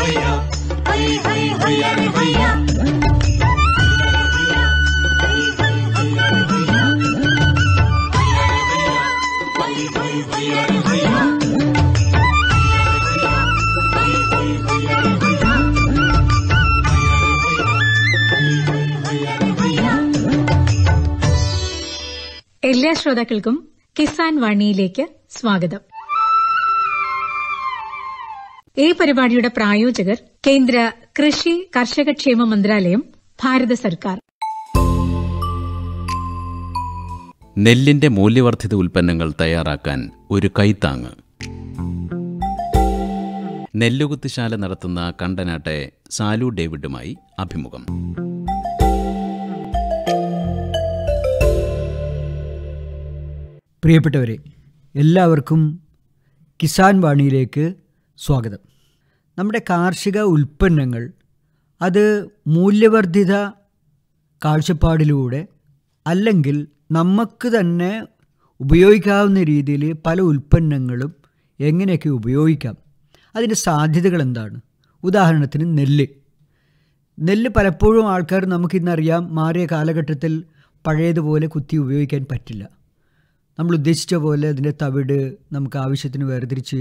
എല്ലാ ശ്രോതാക്കൾക്കും കിസാൻ വാണിയിലേക്ക് സ്വാഗതം ഈ പരിപാടിയുടെ പ്രായോജകർ കേന്ദ്ര കൃഷി കർഷകക്ഷേമ മന്ത്രാലയം ഭാരത സർക്കാർ നെല്ലിന്റെ മൂല്യവർദ്ധിത ഉൽപ്പന്നങ്ങൾ തയ്യാറാക്കാൻ ഒരു കൈത്താങ്ങ് നെല്ലുകുത്തിശാല നടത്തുന്ന കണ്ടനാട്ടെ സാലു ഡേവിഡുമായി അഭിമുഖം പ്രിയപ്പെട്ടവരെ എല്ലാവർക്കും കിസാൻ വാണിയിലേക്ക് സ്വാഗതം നമ്മുടെ കാർഷിക ഉൽപ്പന്നങ്ങൾ അത് മൂല്യവർദ്ധിത കാഴ്ചപ്പാടിലൂടെ അല്ലെങ്കിൽ നമുക്ക് തന്നെ ഉപയോഗിക്കാവുന്ന രീതിയിൽ പല ഉൽപ്പന്നങ്ങളും എങ്ങനെയൊക്കെ ഉപയോഗിക്കാം അതിൻ്റെ സാധ്യതകൾ എന്താണ് ഉദാഹരണത്തിന് നെല്ല് നെല്ല് പലപ്പോഴും ആൾക്കാർ നമുക്കിന്നറിയാം മാറിയ കാലഘട്ടത്തിൽ പഴയതുപോലെ കുത്തി ഉപയോഗിക്കാൻ പറ്റില്ല നമ്മൾ ഉദ്ദേശിച്ച പോലെ അതിൻ്റെ തവിട് നമുക്ക് ആവശ്യത്തിന് വേർതിരിച്ച്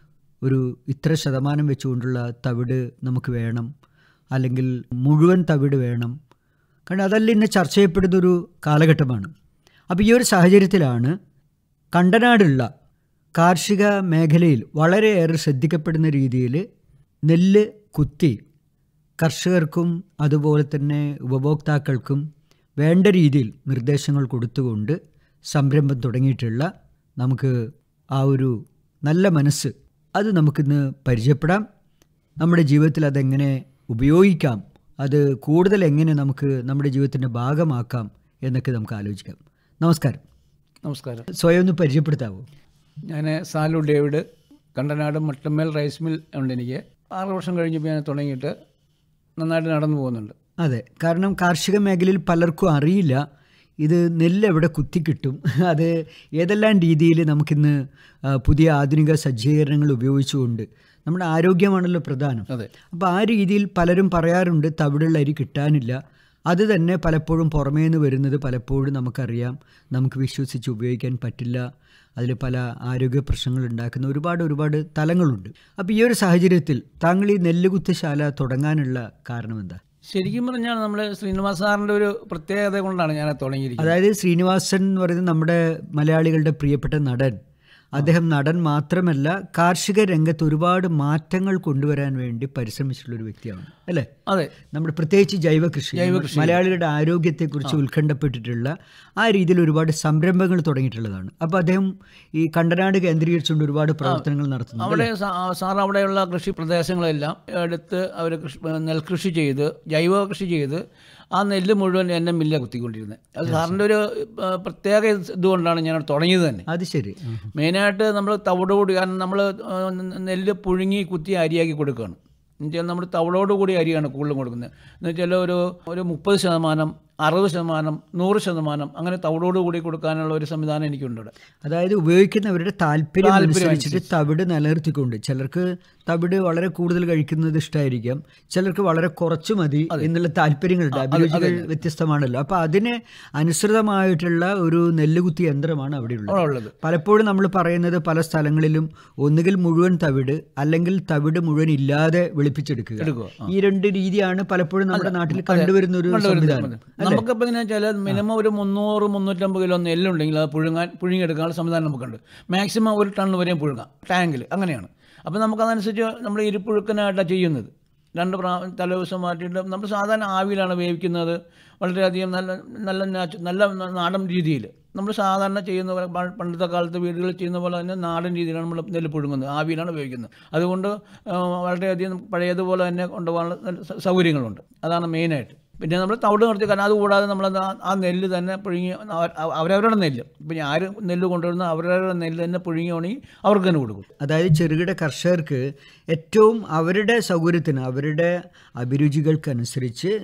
ഒരു ഇത്ര ശതമാനം വെച്ചുകൊണ്ടുള്ള തവിട് നമുക്ക് വേണം അല്ലെങ്കിൽ മുഴുവൻ തവിട് വേണം കാരണം അതെല്ലാം ഇന്ന് ചർച്ച ചെയ്യപ്പെടുന്നൊരു കാലഘട്ടമാണ് അപ്പോൾ ഈ ഒരു സാഹചര്യത്തിലാണ് കണ്ടനാടുള്ള കാർഷിക മേഖലയിൽ വളരെയേറെ ശ്രദ്ധിക്കപ്പെടുന്ന രീതിയിൽ നെല്ല് കുത്തി കർഷകർക്കും അതുപോലെ തന്നെ ഉപഭോക്താക്കൾക്കും വേണ്ട രീതിയിൽ നിർദ്ദേശങ്ങൾ കൊടുത്തുകൊണ്ട് സംരംഭം തുടങ്ങിയിട്ടുള്ള നമുക്ക് ആ ഒരു നല്ല മനസ്സ് അത് നമുക്കിന്ന് പരിചയപ്പെടാം നമ്മുടെ ജീവിതത്തിൽ അതെങ്ങനെ ഉപയോഗിക്കാം അത് കൂടുതൽ എങ്ങനെ നമുക്ക് നമ്മുടെ ജീവിതത്തിൻ്റെ ഭാഗമാക്കാം എന്നൊക്കെ നമുക്ക് ആലോചിക്കാം നമസ്കാരം നമസ്കാരം സ്വയം ഒന്ന് പരിചയപ്പെടുത്താവോ ഞാൻ Salu David Kandanad Mattammel rice mill ഉണ്ട് എനിക്ക് ആറ് വർഷം കഴിഞ്ഞപ്പോൾ ഞാൻ തുടങ്ങിയിട്ട് നന്നായിട്ട് നടന്നു പോകുന്നുണ്ട് അതെ കാരണം കാർഷിക മേഖലയിൽ പലർക്കും അറിയില്ല ഇത് നെല്ല് എവിടെ കുത്തിക്കിട്ടും അത് ഏതെല്ലാം രീതിയിൽ നമുക്കിന്ന് ആ, പുതിയ ആധുനിക സജ്ജീകരണങ്ങൾ ഉപയോഗിച്ചുകൊണ്ട് നമ്മുടെ ആരോഗ്യമാണല്ലോ പ്രധാനം അതെ അപ്പോൾ ആ രീതിയിൽ പലരും പറയാറുണ്ട് തവിടുള്ള അരി കിട്ടാനില്ല അത് തന്നെ പലപ്പോഴും പുറമേ നിന്ന് വരുന്നത് പലപ്പോഴും നമുക്കറിയാം നമുക്ക് വിശ്വസിച്ച് ഉപയോഗിക്കാൻ പറ്റില്ല അതിൽ പല ആരോഗ്യ പ്രശ്നങ്ങൾ ഉണ്ടാക്കുന്ന ഒരുപാട് ഒരുപാട് തലങ്ങളുണ്ട് അപ്പോൾ ഈ ഒരു സാഹചര്യത്തിൽ താങ്കൾ ഈ നെല്ലുകുത്തശാല തുടങ്ങാനുള്ള കാരണം എന്താ ശരിക്കും പറഞ്ഞാൽ നമ്മൾ ശ്രീനിവാസ് സാറിൻ്റെ ഒരു പ്രത്യേകത കൊണ്ടാണ് ഞാൻ തുടങ്ങിയിരിക്കുന്നത് അതായത് ശ്രീനിവാസൻ എന്ന് പറയുന്നത് നമ്മുടെ മലയാളികളുടെ പ്രിയപ്പെട്ട നടൻ അദ്ദേഹം നടൻ മാത്രമല്ല കാർഷിക രംഗത്ത് ഒരുപാട് മാറ്റങ്ങൾ കൊണ്ടുവരാൻ വേണ്ടി പരിശ്രമിച്ചിട്ടുള്ള ഒരു വ്യക്തിയാണ് അല്ലേ അതെ നമ്മുടെ പ്രത്യേകിച്ച് ജൈവ കൃഷി മലയാളികളുടെ ആരോഗ്യത്തെക്കുറിച്ച് ഉത്കണ്ഠപ്പെട്ടിട്ടുള്ള ആ രീതിയിൽ ഒരുപാട് സംരംഭങ്ങൾ തുടങ്ങിയിട്ടുള്ളതാണ് അപ്പോൾ അദ്ദേഹം ഈ കണ്ടനാട് കേന്ദ്രീകരിച്ചുകൊണ്ട് ഒരുപാട് പ്രവർത്തനങ്ങൾ നടത്തുന്നു അവിടെ സാ- സാർ അവിടെയുള്ള കൃഷി പ്രദേശങ്ങളെല്ലാം എടുത്ത് അവർ കൃഷി നെൽകൃഷി ചെയ്ത് ജൈവ കൃഷി ചെയ്ത് ആ നെല്ല് മുഴുവൻ എന്നെ മില്ല കുത്തിക്കൊണ്ടിരുന്നത് അത് സാറിൻ്റെ ഒരു ആ, പ്രത്യേക ഇതുകൊണ്ടാണ് ഞാൻ തുടങ്ങിയത് തന്നെ അത് ശരി ഉം. മെയിനായിട്ട് നമ്മൾ തവിട് കൂടി കാരണം നമ്മൾ നെല്ല് പുഴുങ്ങി കുത്തി അരിയാക്കി കൊടുക്കുകയാണ് എന്നുവെച്ചാൽ നമ്മൾ തവിടോട് കൂടി അരിയാണ് കൂടുതലും കൊടുക്കുന്നത് എന്നുവെച്ചാൽ ഒരു ഒരു മുപ്പത് ശതമാനം അറുപത് ശതമാനം നൂറ് ശതമാനം അങ്ങനെ തവിടോട് കൂടി കൊടുക്കാനുള്ള ഒരു സംവിധാനം എനിക്കുണ്ട് ഇവിടെ അതായത് ഉപയോഗിക്കുന്നവരുടെ താല്പര്യം അനുസരിച്ചിട്ട് തവിട് നിലനിർത്തിക്കൊണ്ട് ചിലർക്ക് തവിട് വളരെ കൂടുതൽ കഴിക്കുന്നത് ഇഷ്ടമായിരിക്കാം ചിലർക്ക് വളരെ കുറച്ച് മതി എന്നുള്ള താല്പര്യങ്ങളുണ്ട് അഭിരുചികൾ വ്യത്യസ്തമാണല്ലോ അപ്പോൾ അതിന് അനുസൃതമായിട്ടുള്ള ഒരു നെല്ലുകുത്തി യന്ത്രമാണ് അവിടെയുള്ളത് അവിടെ ഉള്ളത് പലപ്പോഴും നമ്മൾ പറയുന്നത് പല സ്ഥലങ്ങളിലും ഒന്നുകിൽ മുഴുവൻ തവിട് അല്ലെങ്കിൽ തവിട് മുഴുവൻ ഇല്ലാതെ വെളുപ്പിച്ചെടുക്കുക എടുക്കുക ഈ രണ്ട് രീതിയാണ് പലപ്പോഴും നമ്മുടെ നാട്ടിൽ കണ്ടുവരുന്ന ഒരു സംവിധാനം നമുക്കിപ്പോൾ എങ്ങനെ വെച്ചാൽ മിനിമം ഒരു മുന്നൂറ് മുന്നൂറ്റമ്പത് കിലോ നെല്ലുണ്ടെങ്കിൽ അത് പുഴുങ്ങാൻ പുഴുങ്ങിയെടുക്കാനുള്ള സംവിധാനം നമുക്കുണ്ട് മാക്സിമം ഒരു ടൺ വരെയും പുഴുങ്ങാം ടാങ്കിൽ അങ്ങനെയാണ് അപ്പോൾ നമുക്കതനുസരിച്ച് നമ്മൾ ഇരുപ്പുഴുക്കനായിട്ടാണ് ചെയ്യുന്നത് രണ്ട് പ്രാ തലേ ദിവസം മാറ്റിയിട്ട് നമ്മൾ സാധാരണ ആവിയിലാണ് വേവിക്കുന്നത് വളരെയധികം നല്ല നല്ല നാച്ചു നല്ല നാടൻ രീതിയിൽ നമ്മൾ സാധാരണ ചെയ്യുന്ന പോലെ പ- പണ്ടത്തെ കാലത്ത് വീടുകളിൽ ചെയ്യുന്ന പോലെ തന്നെ നാടൻ രീതിയിലാണ് നമ്മൾ നെല്ല് പുഴുങ്ങുന്നത് ആവിയിലാണ് ഉപയോഗിക്കുന്നത് അതുകൊണ്ട് ആ, വളരെയധികം പഴയതുപോലെ തന്നെ കൊണ്ടുപോകാനുള്ള നല്ല സ- സൗകര്യങ്ങളുണ്ട് അതാണ് മെയിനായിട്ട് പിന്നെ നമ്മൾ തവിട് നിർത്തി കാരണം അതുകൂടാതെ നമ്മൾ ആ നെല്ല് തന്നെ പുഴുങ്ങി അവ- അവ- അവരവരുടെ നെല്ല് ഇപ്പം ആര് നെല്ല് കൊണ്ടുവരുന്ന അവരവരുടെ നെല്ല് തന്നെ പുഴുങ്ങി ഉണങ്ങി അവർക്ക് തന്നെ കൊടുക്കും അതായത് ചെറുകിട കർഷകർക്ക് ഏറ്റവും അവരുടെ സൗകര്യത്തിന് അവരുടെ അഭിരുചികൾക്കനുസരിച്ച്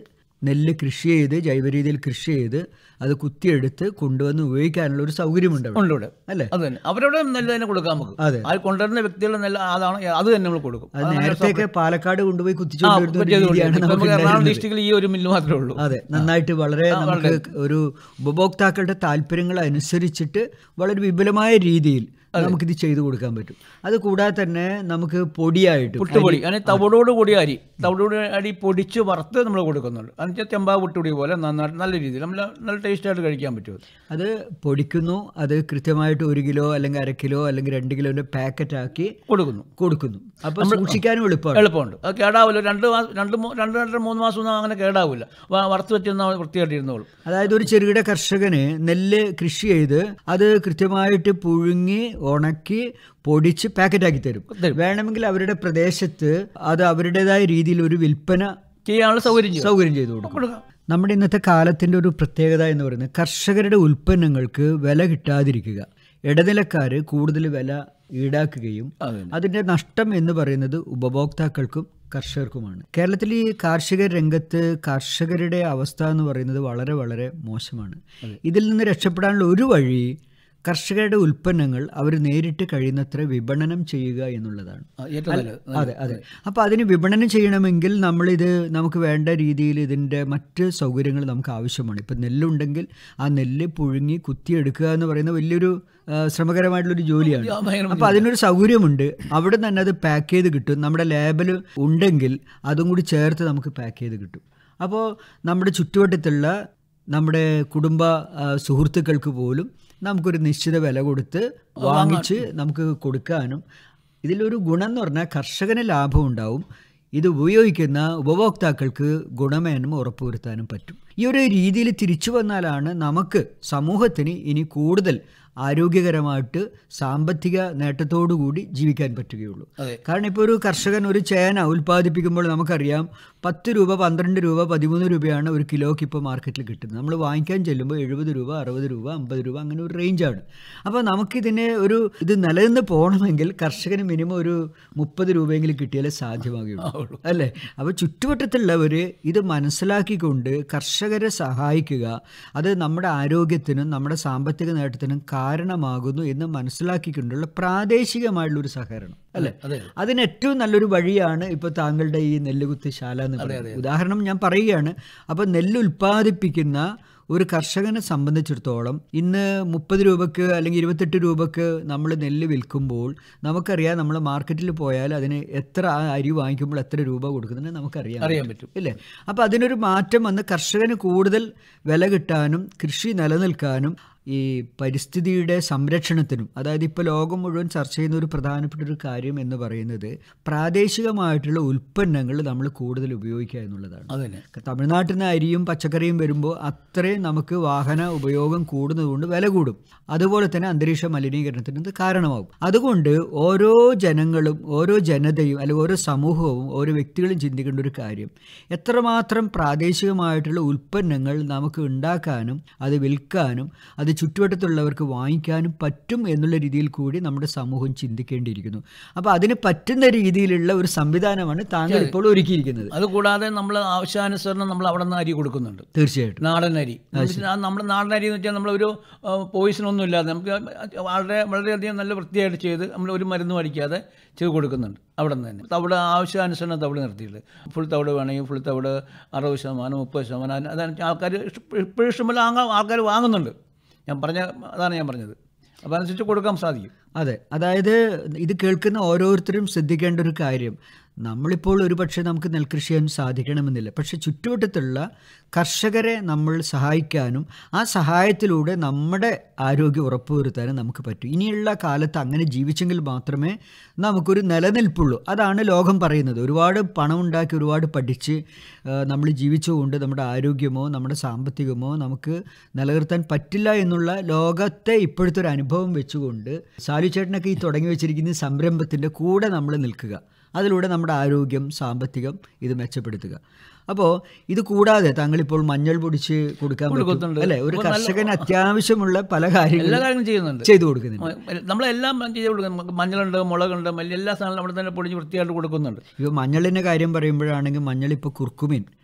നെല്ല് കൃഷി ചെയ്ത് ജൈവ രീതിയിൽ കൃഷി ചെയ്ത് അത് കുത്തിയെടുത്ത് കൊണ്ടുവന്ന് ഉപയോഗിക്കാനുള്ള ഒരു സൗകര്യമുണ്ട് അവിടെ. ഉണ്ട് ഇവിടെ അല്ലേ അത് തന്നെ അവരോട് നെല്ല് തന്നെ കൊടുക്കാം നമുക്ക് അതെ. അത് കൊണ്ടുവരുന്ന വ്യക്തികളുടെ നെല്ല് അതാണ് അത് തന്നെ നമ്മൾ കൊടുക്കും അത് അതങ്ങനെ നേരത്തെയൊക്കെ പാലക്കാട് കൊണ്ടുപോയി ആ, കുത്തിച്ചുകൊണ്ടിരുന്ന ഒരു ചെയ്ത് രീതിയാണ് കൊടുക്കും. ഇപ്പൊ നമുക്ക് നമുക്ക് എറണാകുളം ഉണ്ടായിരുന്നത്. ഡിസ്ട്രിക്റ്റിൽ ഈ ഒരു മില്ല് മാത്രമേ ഉള്ളൂ അതെ നന്നായിട്ട് വളരെ നമുക്ക് ഒരു ഉപഭോക്താക്കളുടെ താല്പര്യങ്ങൾ അനുസരിച്ചിട്ട് വളരെ വിപുലമായ രീതിയിൽ നമുക്കിത് ചെയ്തു കൊടുക്കാൻ പറ്റും അത് കൂടാതെ തന്നെ നമുക്ക് പൊടിയായിട്ട് പുട്ടുപൊടി അങ്ങനെ തവിടോട് കൂടി അരി തവിടോട് അരി പൊടിച്ച് വറുത്ത് നമ്മൾ കൊടുക്കുന്നുണ്ട് എന്നുവെച്ചാൽ ചെമ്പാ പുട്ടുപൊടി പോലെ നന്നായിട്ട് നല്ല രീതിയിൽ നമ്മൾ നല്ല ടേസ്റ്റ് ആയിട്ട് കഴിക്കാൻ പറ്റും അത്. അത് പൊടിക്കുന്നു അത് കൃത്യമായിട്ട് ഒരു കിലോ അല്ലെങ്കിൽ അര കിലോ അല്ലെങ്കിൽ രണ്ട് കിലോന്റെ പാക്കറ്റ് ആക്കി കൊടുക്കുന്നു കൊടുക്കുന്നു അപ്പൊ സൂക്ഷിക്കാനും എളുപ്പമാണ് എളുപ്പമുണ്ട് അത് കേടാവില്ല രണ്ട് മാസം രണ്ട് മൂ- രണ്ട് രണ്ടര മൂന്ന് മാസം ഒന്നും അങ്ങനെ കേടാവില്ല വ- വറുത്ത് വെച്ചിരുന്നാൽ വൃത്തിയായിട്ട് ഇരുന്നോളും അതായത് ഒരു ചെറുകിട കർഷകന് നെല്ല് കൃഷി ചെയ്ത് അത് കൃത്യമായിട്ട് പുഴുങ്ങി ഉണക്കി പൊടിച്ച് പാക്കറ്റാക്കി തരും തരും. വേണമെങ്കിൽ അവരുടെ പ്രദേശത്ത് അത് അവരുടേതായ രീതിയിൽ ഒരു വിൽപ്പന ചെയ്യാനുള്ള സൗകര്യം ചെയ്യും. സൗകര്യം ചെയ്തു കൊടുക്കും കൊടുക്കാം നമ്മുടെ ഇന്നത്തെ കാലത്തിൻ്റെ ഒരു പ്രത്യേകത എന്ന് പറയുന്നത് കർഷകരുടെ ഉൽപ്പന്നങ്ങൾക്ക് വില കിട്ടാതിരിക്കുക ഇടനിലക്കാർ കൂടുതൽ വില ഈടാക്കുകയും അതെ അതിൻ്റെ നഷ്ടം എന്ന് പറയുന്നത് ഉപഭോക്താക്കൾക്കും കർഷകർക്കുമാണ് കേരളത്തിൽ ഈ കാർഷിക രംഗത്ത് കർഷകരുടെ അവസ്ഥ എന്ന് പറയുന്നത് വളരെ വളരെ മോശമാണ് ഇതിൽ നിന്ന് രക്ഷപ്പെടാനുള്ള ഒരു വഴി കർഷകരുടെ ഉൽപ്പന്നങ്ങൾ അവർ നേരിട്ട് കഴിയുന്നത്ര വിപണനം ചെയ്യുക എന്നുള്ളതാണ് ആ, ഏറ്റവും നല്ലത് അതെ അതെ അപ്പോൾ അതിന് വിപണനം ചെയ്യണമെങ്കിൽ നമ്മളിത് നമുക്ക് വേണ്ട രീതിയിൽ ഇതിൻ്റെ മറ്റ് സൗകര്യങ്ങൾ നമുക്ക് ആവശ്യമാണ് ഇപ്പം നെല്ലുണ്ടെങ്കിൽ ആ നെല്ല് പുഴുങ്ങി കുത്തിയെടുക്കുക എന്ന് പറയുന്ന വലിയൊരു ആ, ശ്രമകരമായിട്ടുള്ളൊരു ജോലിയാണ് ആ, ഭയങ്കര അപ്പോൾ അതിനൊരു സൗകര്യമുണ്ട് അവിടെ തന്നെ അത് പാക്ക് ചെയ്ത് കിട്ടും നമ്മുടെ ലേബൽ ഉണ്ടെങ്കിൽ അതും കൂടി ചേർത്ത് നമുക്ക് പാക്ക് ചെയ്ത് കിട്ടും അപ്പോൾ നമ്മുടെ ചുറ്റുവട്ടത്തുള്ള നമ്മുടെ കുടുംബ ആ, സുഹൃത്തുക്കൾക്ക് പോലും നമുക്കൊരു നിശ്ചിത വില കൊടുത്ത് വാങ്ങിച്ച് നമുക്ക് കൊടുക്കാനും ഇതിലൊരു ഗുണം എന്ന് പറഞ്ഞാൽ കർഷകന് ലാഭം ഉണ്ടാവും ഇത് ഉപയോഗിക്കുന്ന ഉപഭോക്താക്കൾക്ക് ഗുണമേന്മ ഉറപ്പുവരുത്താനും പറ്റും ഈ ഒരു രീതിയിൽ തിരിച്ചു വന്നാലാണ് നമുക്ക് സമൂഹത്തിന് ഇനി കൂടുതൽ ആരോഗ്യകരമായിട്ട് സാമ്പത്തിക നേട്ടത്തോടുകൂടി ജീവിക്കാൻ പറ്റുകയുള്ളൂ അതെ. കാരണം ഇപ്പോൾ ഒരു കർഷകൻ ഒരു ചേന ഉൽപ്പാദിപ്പിക്കുമ്പോൾ നമുക്കറിയാം പത്ത് രൂപ പന്ത്രണ്ട് രൂപ പതിമൂന്ന് രൂപയാണ് ഒരു കിലോക്ക് ഇപ്പോൾ മാർക്കറ്റിൽ കിട്ടുന്നത് നമ്മൾ വാങ്ങിക്കാൻ ചെല്ലുമ്പോൾ എഴുപത് രൂപ അറുപത് രൂപ അമ്പത് രൂപ അങ്ങനെ ഒരു റേഞ്ചാണ് അപ്പോൾ നമുക്കിതിനെ ഒരു ഇത് നിലനിന്ന് പോകണമെങ്കിൽ കർഷകന് മിനിമം ഒരു മുപ്പത് രൂപയെങ്കിലും കിട്ടിയാലേ സാധ്യമാകുകയുള്ളൂ അല്ലേ അപ്പോൾ ചുറ്റുവട്ടത്തുള്ളവർ ഇത് മനസ്സിലാക്കിക്കൊണ്ട് കർഷകരെ സഹായിക്കുക അത് നമ്മുടെ ആരോഗ്യത്തിനും നമ്മുടെ സാമ്പത്തിക നേട്ടത്തിനും കാരണമാകുന്നു എന്ന് മനസ്സിലാക്കിക്കൊണ്ടുള്ള പ്രാദേശികമായിട്ടുള്ളൊരു സഹകരണം അല്ലേ അതെ അതിന് ഏറ്റവും നല്ലൊരു വഴിയാണ് ഇപ്പോൾ താങ്കളുടെ ഈ നെല്ലുകുത്തി ശാല എന്ന് പറയുന്നത് ഉദാഹരണം ഞാൻ പറയുകയാണ് അപ്പോൾ നെല്ല് ഉൽപ്പാദിപ്പിക്കുന്ന ഒരു കർഷകനെ സംബന്ധിച്ചിടത്തോളം ഇന്ന് മുപ്പത് രൂപക്ക് അല്ലെങ്കിൽ ഇരുപത്തെട്ട് രൂപക്ക് നമ്മൾ നെല്ല് വിൽക്കുമ്പോൾ നമുക്കറിയാം നമ്മൾ മാർക്കറ്റിൽ പോയാൽ അതിന് എത്ര ആ അരി വാങ്ങിക്കുമ്പോൾ എത്ര രൂപ കൊടുക്കുന്നത് നമുക്കറിയാം അറിയാൻ പറ്റും ഇല്ലേ അപ്പോൾ അതിനൊരു മാറ്റം വന്ന് കർഷകന് കൂടുതൽ വില കിട്ടാനും കൃഷി നിലനിൽക്കാനും ഈ പരിസ്ഥിതിയുടെ സംരക്ഷണത്തിനും അതായത് ഇപ്പോൾ ലോകം മുഴുവൻ ചർച്ച ചെയ്യുന്ന ഒരു പ്രധാനപ്പെട്ട ഒരു കാര്യം എന്ന് പറയുന്നത് പ്രാദേശികമായിട്ടുള്ള ഉൽപ്പന്നങ്ങൾ നമ്മൾ കൂടുതൽ ഉപയോഗിക്കുക എന്നുള്ളതാണ് അത് തന്നെ തമിഴ്നാട്ടിൽ നിന്ന് അരിയും പച്ചക്കറിയും വരുമ്പോൾ അത്രയും നമുക്ക് വാഹന ഉപയോഗം കൂടുന്നതുകൊണ്ട് വില കൂടും അതുപോലെ തന്നെ അന്തരീക്ഷ മലിനീകരണത്തിന് ഇത് കാരണമാകും അതുകൊണ്ട് ഓരോ ജനങ്ങളും ഓരോ ജനതയും അല്ലെങ്കിൽ ഓരോ സമൂഹവും ഓരോ വ്യക്തികളും ചിന്തിക്കേണ്ട ഒരു കാര്യം എത്രമാത്രം പ്രാദേശികമായിട്ടുള്ള ഉൽപ്പന്നങ്ങൾ നമുക്ക് ഉണ്ടാക്കാനും അത് വിൽക്കാനും അത് ചുറ്റുവട്ടത്തുള്ളവർക്ക് വാങ്ങിക്കാനും പറ്റും എന്നുള്ള രീതിയിൽ കൂടി നമ്മുടെ സമൂഹം ചിന്തിക്കേണ്ടിയിരിക്കുന്നു അപ്പോൾ അതിന് പറ്റുന്ന രീതിയിലുള്ള ഒരു സംവിധാനമാണ് താങ്കൾ ഇപ്പോൾ ഒരുക്കിയിരിക്കുന്നത് അതുകൂടാതെ നമ്മൾ ആവശ്യാനുസരണം നമ്മൾ അവിടെ നിന്ന് അരി കൊടുക്കുന്നുണ്ട് തീർച്ചയായിട്ടും നാടൻ അരി നമ്മുടെ നാടൻ അരി എന്ന് വെച്ചാൽ നമ്മളൊരു പോയിസൺ ഒന്നും ഇല്ലാതെ നമുക്ക് വളരെ വളരെയധികം നല്ല വൃത്തിയായിട്ട് ചെയ്ത് നമ്മൾ ഒരു മരുന്നും അടിക്കാതെ ചെയ്ത് കൊടുക്കുന്നുണ്ട് അവിടെ നിന്ന് തന്നെ തവിട് ആവശ്യാനുസരണം തവിട് നിർത്തിയിട്ട് ഫുൾ തവിട് വേണമെങ്കിൽ ഫുൾ തവിട് അറുപത് ശതമാനം മുപ്പത് ശതമാനം അതാണ് ആൾക്കാർ ഇപ്പോഴും ഇഷ്ടംപോലെ ആൾക്കാർ വാങ്ങുന്നുണ്ട് ഞാൻ പറഞ്ഞ അതാണ് ഞാൻ പറഞ്ഞത് അപ്പോൾ അതനുസരിച്ച് കൊടുക്കാൻ സാധിക്കും അതെ അതായത് ഇത് കേൾക്കുന്ന ഓരോരുത്തരും ശ്രദ്ധിക്കേണ്ട ഒരു കാര്യം നമ്മളിപ്പോൾ ഒരു പക്ഷേ നമുക്ക് നെൽകൃഷി ചെയ്യാൻ സാധിക്കണമെന്നില്ല പക്ഷേ ചുറ്റുവട്ടത്തുള്ള കർഷകരെ നമ്മൾ സഹായിക്കാനും ആ സഹായത്തിലൂടെ നമ്മുടെ ആരോഗ്യം ഉറപ്പുവരുത്താനും നമുക്ക് പറ്റും ഇനിയുള്ള കാലത്ത് അങ്ങനെ ജീവിച്ചെങ്കിൽ മാത്രമേ നമുക്കൊരു നിലനിൽപ്പുള്ളൂ അതാണ് ലോകം പറയുന്നത് ഒരുപാട് പണം ഉണ്ടാക്കി ഒരുപാട് പഠിച്ച് നമ്മൾ ജീവിച്ചുകൊണ്ട് നമ്മുടെ ആരോഗ്യമോ നമ്മുടെ സാമ്പത്തികമോ നമുക്ക് നിലനിർത്താൻ പറ്റില്ല എന്നുള്ള ലോകത്തെ ഇപ്പോഴത്തെ ഒരു അനുഭവം വെച്ചുകൊണ്ട് സാലു ചേട്ടനൊക്കെ ഈ തുടങ്ങി വെച്ചിരിക്കുന്ന ഈ സംരംഭത്തിൻ്റെ കൂടെ നമ്മൾ നിൽക്കുക അതിലൂടെ നമ്മുടെ ആരോഗ്യം സാമ്പത്തികം ഇത് മെച്ചപ്പെടുത്തുക അപ്പോൾ ഇത് കൂടാതെ താങ്കളിപ്പോൾ മഞ്ഞൾ പൊടിച്ച് കൊടുക്കാൻ പറ്റും കൊടുക്കുന്നുണ്ട്. അല്ലേ ഒരു അപ്പോൾ നല്ല- കർഷകന് അത്യാവശ്യമുള്ള പല എല്ലാ കാര്യങ്ങളും കാര്യങ്ങളും ചെയ്യുന്നുണ്ട് ചെയ്തു കൊടുക്കുന്നുണ്ട് നമ്മളെല്ലാം ചെയ്ത് കൊടുക്കും മഞ്ഞളുണ്ട് മുളകുണ്ട് മല്ലി എല്ലാ സാധനങ്ങളും അവിടെ തന്നെ പൊടിച്ച് വൃത്തിയായിട്ട് കൊടുക്കുന്നുണ്ട് ഇപ്പോൾ മഞ്ഞളിൻ്റെ കാര്യം പറയുമ്പോഴാണെങ്കിൽ മഞ്ഞൾ ഇപ്പോൾ കുർക്കുമിൻ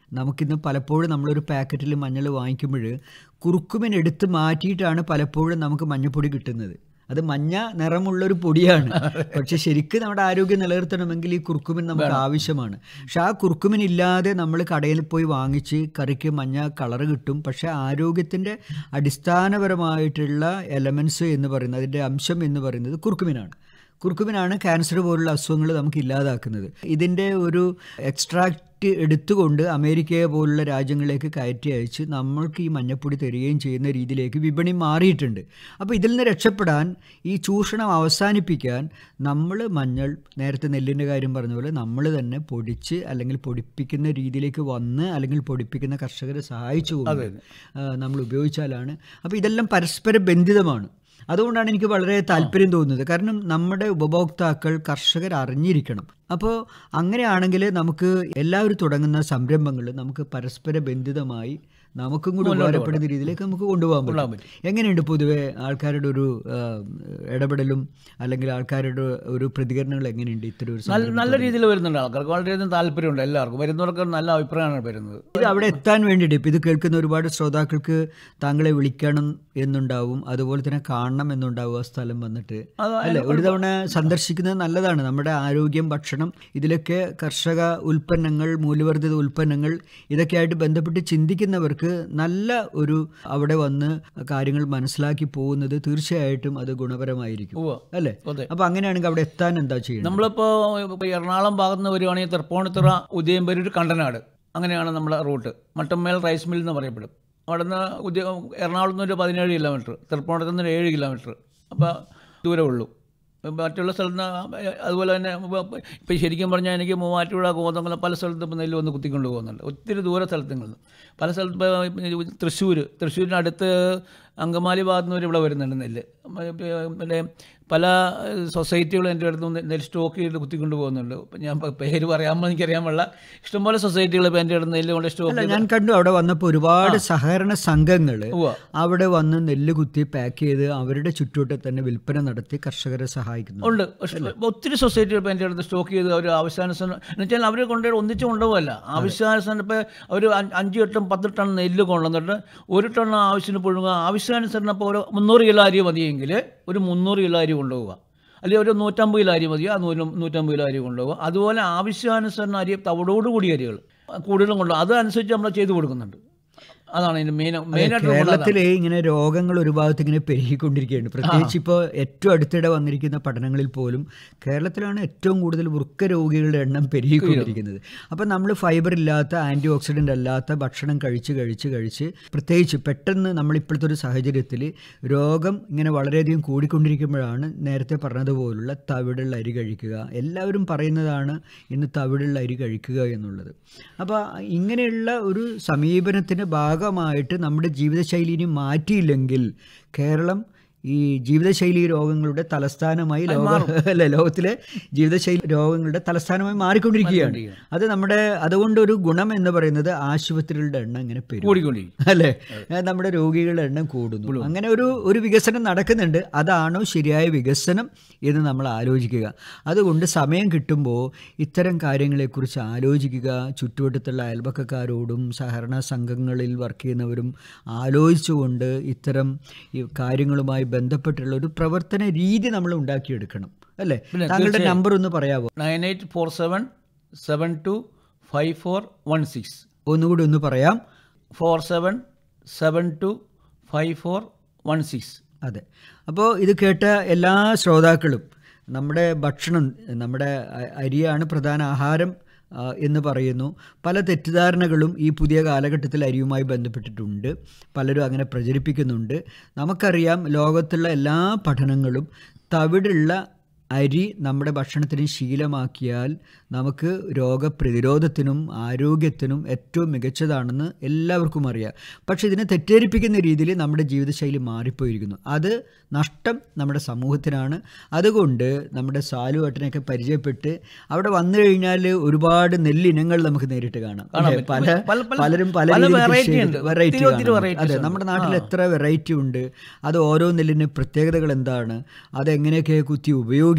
നമുക്കിന്ന് പലപ്പോഴും നമ്മളൊരു പാക്കറ്റിൽ മഞ്ഞൾ വാങ്ങിക്കുമ്പോൾ കുറുക്കുമിൻ എടുത്ത് മാറ്റിയിട്ടാണ് പലപ്പോഴും നമുക്ക് മഞ്ഞപ്പൊടി കിട്ടുന്നത് അത് മഞ്ഞ നിറമുള്ളൊരു പൊടിയാണ് പക്ഷെ ശരിക്കും നമ്മുടെ ആരോഗ്യം നിലനിർത്തണമെങ്കിൽ ഈ കുറുക്കുമിൻ നമുക്ക് ആവശ്യമാണ് പക്ഷെ ആ കുറുക്കുമിൻ ഇല്ലാതെ നമ്മൾ കടയിൽ പോയി വാങ്ങിച്ച് കറിക്ക് മഞ്ഞ കളറ് കിട്ടും പക്ഷെ ആരോഗ്യത്തിൻ്റെ അടിസ്ഥാനപരമായിട്ടുള്ള എലമെൻറ്റ്സ് എന്ന് പറയുന്നത് അതിൻ്റെ അംശം എന്ന് പറയുന്നത് കുറുക്കുമിനാണ് കുറുക്കുമിനാണ് ക്യാൻസർ പോലുള്ള അസുഖങ്ങൾ നമുക്ക് ഇല്ലാതാക്കുന്നത് ഇതിൻ്റെ ഒരു എക്സ്ട്രാക്റ്റ് എടുത്തുകൊണ്ട് അമേരിക്കയെ പോലുള്ള രാജ്യങ്ങളിലേക്ക് കയറ്റി അയച്ച് നമ്മൾക്ക് ഈ മഞ്ഞപ്പൊടി തരികയും ചെയ്യുന്ന രീതിയിലേക്ക് വിപണി മാറിയിട്ടുണ്ട് അപ്പോൾ ഇതിൽ നിന്ന് രക്ഷപ്പെടാൻ ഈ ചൂഷണം അവസാനിപ്പിക്കാൻ നമ്മൾ മഞ്ഞൾ നേരത്തെ നെല്ലിൻ്റെ കാര്യം പറഞ്ഞ പോലെ നമ്മൾ തന്നെ പൊടിച്ച് അല്ലെങ്കിൽ പൊടിപ്പിക്കുന്ന രീതിയിലേക്ക് വന്ന് അല്ലെങ്കിൽ പൊടിപ്പിക്കുന്ന കർഷകരെ സഹായിച്ചുകൊണ്ട് ആ, നമ്മൾ ഉപയോഗിച്ചാലാണ് അപ്പോൾ ഇതെല്ലാം പരസ്പര ബന്ധിതമാണ് അതുകൊണ്ടാണ് എനിക്ക് വളരെ താല്പര്യം തോന്നുന്നത് കാരണം നമ്മുടെ ഉപഭോക്താക്കൾ കർഷകർ അറിഞ്ഞിരിക്കണം അപ്പോൾ അങ്ങനെയാണെങ്കിൽ നമുക്ക് എല്ലാവരും തുടങ്ങുന്ന സംരംഭങ്ങൾ നമുക്ക് പരസ്പര ബന്ധിതമായി നമുക്കും കൂടി ഉപകാരപ്പെടുന്ന രീതിയിലേക്ക് നമുക്ക് കൊണ്ടുപോകാൻ പറ്റും എങ്ങനെയുണ്ട് പൊതുവെ ആൾക്കാരുടെ ഒരു ആ, ഇടപെടലും അല്ലെങ്കിൽ ആൾക്കാരുടെ ഒരു പ്രതികരണങ്ങൾ എങ്ങനെയുണ്ട് ഇത്തരം ഒരു നല്ല സംരംഭം? നല്ല രീതിയിൽ വരുന്നുണ്ട് ആൾക്കാർക്ക് വളരെയധികം താല്പര്യമുണ്ട് എല്ലാവർക്കും വരുന്നവർക്ക് നല്ല അഭിപ്രായമാണ് വരുന്നത് ഇത് അവിടെ എത്താൻ വേണ്ടിയിട്ട് ഇപ്പം ഇത് കേൾക്കുന്ന ഒരുപാട് ശ്രോതാക്കൾക്ക് താങ്കളെ വിളിക്കണം എന്നുണ്ടാവും അതുപോലെ തന്നെ കാണണം എന്നുണ്ടാവും ആ സ്ഥലം വന്നിട്ട് അത് അല്ലെ ഒരു തവണ സന്ദർശിക്കുന്നത് നല്ലതാണ് നമ്മുടെ ആരോഗ്യം ഭക്ഷണം ഇതിലൊക്കെ കർഷക ഉൽപ്പന്നങ്ങൾ മൂല്യവർദ്ധിത ഉൽപ്പന്നങ്ങൾ ഇതൊക്കെയായിട്ട് ബന്ധപ്പെട്ട് ചിന്തിക്കുന്നവർക്ക് നല്ല ഒരു അവിടെ വന്ന് കാര്യങ്ങൾ മനസ്സിലാക്കി പോകുന്നത് തീർച്ചയായിട്ടും അത് ഗുണപരമായിരിക്കും ഉവ്വ്. അല്ലേ അതെ. അപ്പൊ അങ്ങനെയാണെങ്കിൽ അവിടെ എത്താൻ എന്താ ചെയ്യുന്നത് നമ്മളിപ്പോൾ ഇപ്പോൾ എറണാകുളം ഭാഗത്ത് നിന്ന് വരുവാണെങ്കിൽ തൃപ്പൂണിത്തുറ ഉദയംപേരൂർ കണ്ടനാട് അങ്ങനെയാണ് നമ്മുടെ റൂട്ട് മട്ടമ്മേൽ റൈസ് മിൽ എന്ന് പറയപ്പെടും അവിടെ നിന്ന് ഉദയ എറണാകുളത്ത് നിന്ന് ഒരു പതിനേഴ് കിലോമീറ്റർ തൃപ്പൂണിത്തുറ നിന്ന് ഒരു ഏഴ് കിലോമീറ്റർ അപ്പോൾ ദൂരമേ ഉള്ളൂ മറ്റുള്ള സ്ഥലത്ത് നിന്ന് അതുപോലെ തന്നെ ഇപ്പം ശരിക്കും പറഞ്ഞാൽ എനിക്ക് മൂവാറ്റുപുഴ കോതമംഗലം പല സ്ഥലത്തും ഇപ്പോൾ നെല്ല് വന്ന് കുത്തിക്കൊണ്ട് പോകുന്നുണ്ട് ഒത്തിരി ദൂര സ്ഥലത്തുങ്ങളിൽ നിന്ന് പല സ്ഥലത്ത് ഇപ്പോൾ തൃശ്ശൂർ തൃശ്ശൂരിനടുത്ത് അങ്കമാലി ഭാഗത്ത് നിന്ന് ഇവിടെ വരുന്നുണ്ട് നെല്ല് പിന്നെ പല സൊസൈറ്റികളും എൻ്റെ അടുത്ത് നിന്ന് നെല്ല് സ്റ്റോക്ക് ചെയ്ത് കുത്തിക്കൊണ്ട് പോകുന്നുണ്ട് ഇപ്പം ഞാൻ ഇപ്പം പേര് പറയാമെന്ന് എനിക്കറിയാൻ പാടില്ല ഇഷ്ടംപോലെ സൊസൈറ്റികൾ ഇപ്പം എൻ്റെ അടുത്ത് നെല്ല് കൊണ്ട് സ്റ്റോക്ക് അല്ല ഞാൻ കണ്ടു അവിടെ വന്നപ്പോൾ ഒരുപാട് സഹകരണ സംഘങ്ങൾ ഉവ്വ. അവിടെ വന്ന് നെല്ല് കുത്തി പാക്ക് ചെയ്ത് അവരുടെ ചുറ്റുവട്ടം തന്നെ വിൽപ്പന നടത്തി കർഷകരെ സഹായിക്കുന്നു ഉണ്ട് പക്ഷേ ഒത്തിരി സൊസൈറ്റികൾ ഇപ്പോൾ എൻ്റെ അടുത്ത് സ്റ്റോക്ക് ചെയ്ത് അവർ ആവശ്യാനുസരണം എന്ന് വെച്ചാൽ അവർ കൊണ്ടുപോയി ഒന്നിച്ച് കൊണ്ടുപോകല്ല ആവശ്യാനുസരണം ഇപ്പോൾ അവർ അഞ്ച് ടൺ പത്ത് ടൺ നെല്ല് കൊണ്ടുവന്നിട്ട് ഒരു ടൺ ആവശ്യത്തിന് പുഴുങ്ങുക ആവശ്യാനുസരണം ഇപ്പോൾ ഒരു മുന്നൂറ് കിലോ അരി മതിയെങ്കിൽ ഒരു മുന്നൂറ് കിലോ അരി കൊണ്ടുപോവുക അല്ലെങ്കിൽ ഒരു നൂറ്റമ്പത് കിലോ അരി മതി ആ നൂറ് നൂറ്റമ്പത് കിലോ അരി കൊണ്ടുപോകുക അതുപോലെ ആവശ്യാനുസരണം അരി തവിടോടുകൂടി അരികൾ കൂടുതലും കൊണ്ടുപോകും അതനുസരിച്ച് നമ്മൾ ചെയ്തു കൊടുക്കുന്നുണ്ട് അതാണ് ഇതിൻ്റെ മെയിൻ മെയിനായിട്ട് കേരളത്തിലെ ഇങ്ങനെ രോഗങ്ങൾ ഒരു ഭാഗത്ത് ഇങ്ങനെ പെരുകിക്കൊണ്ടിരിക്കുകയാണ് പ്രത്യേകിച്ച് ഇപ്പോൾ ഏറ്റവും അടുത്തിടെ വന്നിരിക്കുന്ന പഠനങ്ങളിൽ പോലും കേരളത്തിലാണ് ഏറ്റവും കൂടുതൽ വൃക്ക രോഗികളുടെ എണ്ണം പെരുകിക്കൊണ്ടിരിക്കുന്നത് അപ്പം നമ്മൾ ഫൈബർ ഇല്ലാത്ത ആൻറ്റി ഓക്സിഡൻ്റ് അല്ലാത്ത ഭക്ഷണം കഴിച്ച് കഴിച്ച് കഴിച്ച് പ്രത്യേകിച്ച് പെട്ടെന്ന് നമ്മളിപ്പോഴത്തെ ഒരു സാഹചര്യത്തിൽ രോഗം ഇങ്ങനെ വളരെയധികം കൂടിക്കൊണ്ടിരിക്കുമ്പോഴാണ് നേരത്തെ പറഞ്ഞതുപോലുള്ള തവിടുള്ള അരി കഴിക്കുക എല്ലാവരും പറയുന്നതാണ് ഇന്ന് തവിടുള്ള അരി കഴിക്കുക എന്നുള്ളത് അപ്പോൾ ഇങ്ങനെയുള്ള ഒരു സമീപനത്തിന് ഭാഗമായിട്ട് നമ്മുടെ ജീവിതശൈലിനെ മാറ്റിയില്ലെങ്കിൽ കേരളം ഈ ജീവിതശൈലി രോഗങ്ങളുടെ തലസ്ഥാനമായി ലോക അല്ലെ ലോകത്തിലെ ജീവിതശൈലി രോഗങ്ങളുടെ തലസ്ഥാനമായി മാറിക്കൊണ്ടിരിക്കുകയാണ് അത് നമ്മുടെ അതുകൊണ്ട് ഒരു ഗുണം എന്ന് പറയുന്നത് ആശുപത്രികളുടെ എണ്ണം ഇങ്ങനെ പെരുകും കൂടിക്കൊണ്ടിരിക്കും അല്ലേ ഏഹ് നമ്മുടെ രോഗികളുടെ എണ്ണം കൂടുന്നു അങ്ങനെ ഒരു ഒരു വികസനം നടക്കുന്നുണ്ട് അതാണോ ശരിയായ വികസനം എന്ന് നമ്മൾ ആലോചിക്കുക അതുകൊണ്ട് സമയം കിട്ടുമ്പോൾ ഇത്തരം കാര്യങ്ങളെക്കുറിച്ച് ആലോചിക്കുക ചുറ്റുവട്ടത്തുള്ള അയൽപക്കക്കാരോടും സഹകരണ സംഘങ്ങളിൽ വർക്ക് ചെയ്യുന്നവരും ആലോചിച്ചുകൊണ്ട് ഇത്തരം ഈ കാര്യങ്ങളുമായി ബന്ധപ്പെട്ടുള്ള ഒരു പ്രവർത്തന രീതി നമ്മൾ ഉണ്ടാക്കിയെടുക്കണം അല്ലേ താങ്കളുടെ നമ്പർ ഒന്ന് പറയാമോ nine eight four seven seven two five four one six ഒന്നുകൂടി ഒന്ന് പറയാം four seven seven two five four one six അതെ അപ്പോൾ ഇത് കേട്ട എല്ലാ ശ്രോതാക്കളും നമ്മുടെ ഭക്ഷണം നമ്മുടെ അ- അരിയാണ് പ്രധാന ആഹാരം ആ, എന്ന് പറയുന്നു പല തെറ്റിദ്ധാരണകളും ഈ പുതിയ കാലഘട്ടത്തിൽ അരിയുമായി ബന്ധപ്പെട്ടിട്ടുണ്ട് പലരും അങ്ങനെ പ്രചരിപ്പിക്കുന്നുണ്ട് നമുക്കറിയാം ലോകത്തുള്ള എല്ലാ പഠനങ്ങളും തവിടുള്ള അരി നമ്മുടെ ഭക്ഷണത്തിന് ശീലമാക്കിയാൽ നമുക്ക് രോഗപ്രതിരോധത്തിനും ആരോഗ്യത്തിനും ഏറ്റവും മികച്ചതാണെന്ന് എല്ലാവർക്കും അറിയാം പക്ഷെ ഇതിനെ തെറ്റിദ്ധരിപ്പിക്കുന്ന രീതിയിൽ നമ്മുടെ ജീവിതശൈലി മാറിപ്പോയിരിക്കുന്നു അത് നഷ്ടം നമ്മുടെ സമൂഹത്തിനാണ് അതുകൊണ്ട് നമ്മുടെ സാലുവേട്ടനെയൊക്കെ പരിചയപ്പെട്ട് അവിടെ വന്നു കഴിഞ്ഞാൽ ഒരുപാട് നെല്ലിനങ്ങൾ നമുക്ക് നേരിട്ട് കാണാം അല്ലേ? പല പല- പല- പലരും പല പല രീതിയിൽ variety കൃഷി ഉണ്ട്. ചെയ്ത് variety ഒത്തിരി ഒത്തിരി കാണും. varieties അതെ ഉണ്ട്. നമ്മുടെ നാട്ടിൽ എത്ര വെറൈറ്റി ഉണ്ട് അത് ഓരോ നെല്ലിന് പ്രത്യേകതകൾ എന്താണ് അതെങ്ങനെയൊക്കെ കുത്തി ഉപയോഗിക്കും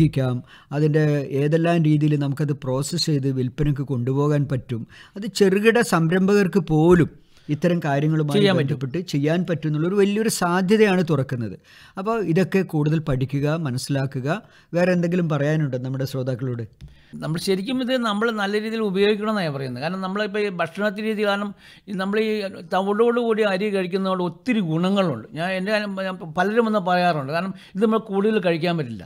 ഉപയോഗിക്കാം അതിൻ്റെ ഏതെല്ലാം രീതിയിൽ നമുക്കത് പ്രോസസ്സ് ചെയ്ത് വിൽപ്പനയ്ക്ക് കൊണ്ടുപോകാൻ പറ്റും അത് ചെറുകിട സംരംഭകർക്ക് പോലും ഇത്തരം കാര്യങ്ങളുമായി ബന്ധപ്പെട്ട് ചെയ്യാൻ പറ്റുന്നുള്ള ഒരു വലിയൊരു സാധ്യതയാണ് തുറക്കുന്നത് അപ്പോൾ ഇതൊക്കെ കൂടുതൽ പഠിക്കുക മനസ്സിലാക്കുക വേറെ എന്തെങ്കിലും പറയാനുണ്ടോ നമ്മുടെ ശ്രോതാക്കളോട് നമ്മൾ ശരിക്കും ഇത് നമ്മൾ നല്ല രീതിയിൽ ഉപയോഗിക്കണമെന്നാണ് ഞാൻ പറയുന്നത് കാരണം നമ്മളിപ്പോൾ ഈ ഭക്ഷണത്തിൻ്റെ രീതി കാരണം ഈ നമ്മൾ ഈ തവിടോട് കൂടി അരി കഴിക്കുന്നതുകൊണ്ട് ഒത്തിരി ഗുണങ്ങളുണ്ട് ഞാൻ എൻ്റെ അനു- ഞാൻ പലരും വന്ന് പറയാറുണ്ട് കാരണം ഇത് നമ്മൾ കൂടുതൽ കഴിക്കാൻ പറ്റില്ല